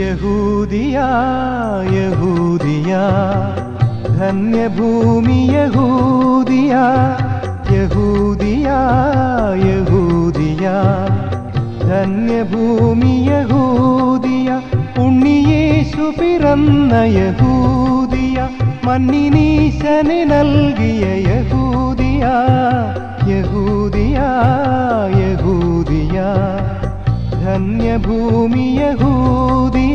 യഹൂദിയ യഹൂദിയ ധന്യഭൂമി യഹൂദിയ യഹൂദിയ യഹൂദിയ ധന്യഭൂമി യഹൂദിയ ഉണ്ണിയേശു പിറന്ന യഹൂദിയ മണ്ണിനീശന് നൽകിയ യഹൂദിയ യഹൂദിയ യഹൂദിയ ധന്യഭൂമി യഹൂദിയ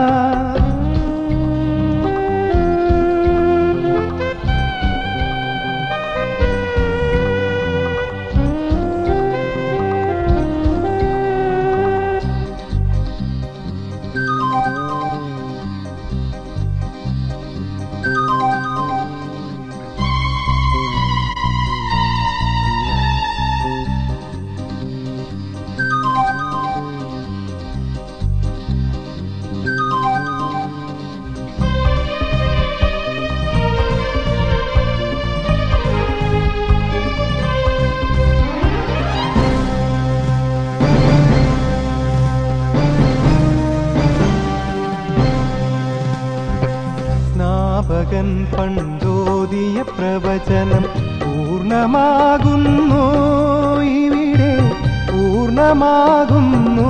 സ്നാപകൻ പണ്ടോതിയ പ്രവചനം പൂർണ്ണമാകുന്നു ഇവിടെ പൂർണ്ണമാകുന്നു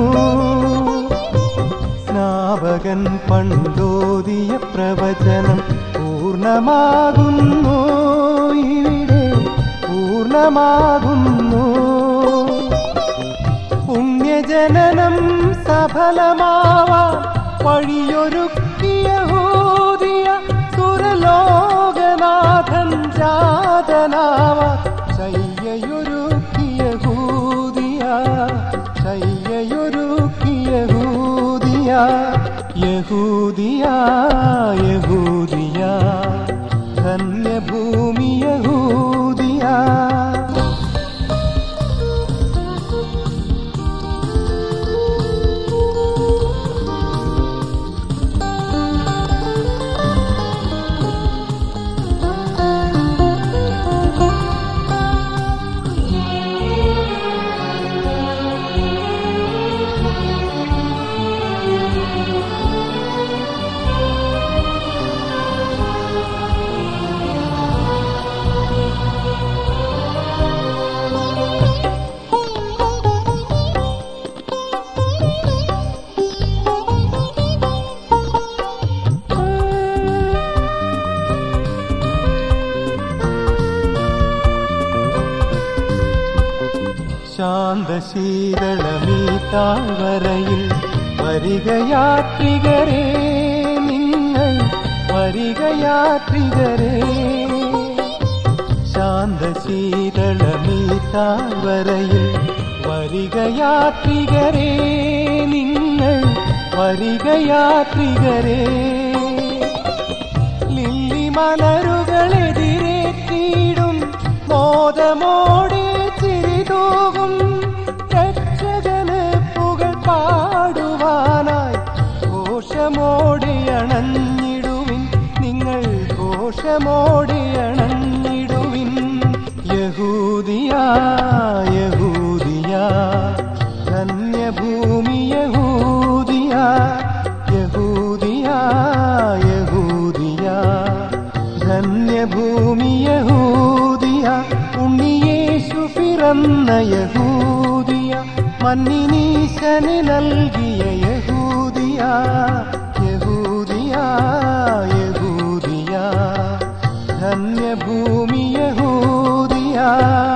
സ്നാപകൻ പണ്ടോതിയ പ്രവചനം പൂർണ്ണമാകുന്നു ഇവിടെ പൂർണ്ണമാകുന്നു പുണ്യജനനം സഫലമാവാൻ വഴിയൊരുക്കിയ ഹൂതിയ സുരലോകനാഥൻ ജാതനാവാൻ ശയ്യയൊരുക്കിയ ഹൂതിയ ശയ്യയൊരുക്കിയ ഹൂതിയ യഹൂദിയ യഹൂദിയ ധന്യഭൂമി യഹൂദിയ ശാന്തശീതളമീ താഴ്വരയിൽ വരികയാത്രികരേ നിങ്ങൾ വരികയാത്രികരേ ശാന്തശീതളമീ താഴ്വരയിൽ വരികയാത്രികരേ നിങ്ങൾ വരികയാത്രികരേ ലില്ലി മലരുകളെതിരേറ്റിടും മോദമോടെ ചിരിതൂകും രക്ഷകന് പുകൾ പാടുവാനായി ഘോഷമോടെ അണഞ്ഞിടുവിൻ നിങ്ങൾ ഘോഷമോടെ അണഞ്ഞിടുവിൻ യഹൂദിയ യഹൂദിയ ധന്യഭൂമി യഹൂദിയ യഹൂദിയ യഹൂദിയ ധന്യഭൂമി യഹൂദിയ ഉണ്ണിയേശു പിറന്ന യഹൂദിയ മണ്ണിനീശന് നൽകിയ യഹൂദിയ യഹൂദിയ യഹൂദിയ ധന്യഭൂമി യഹൂദിയ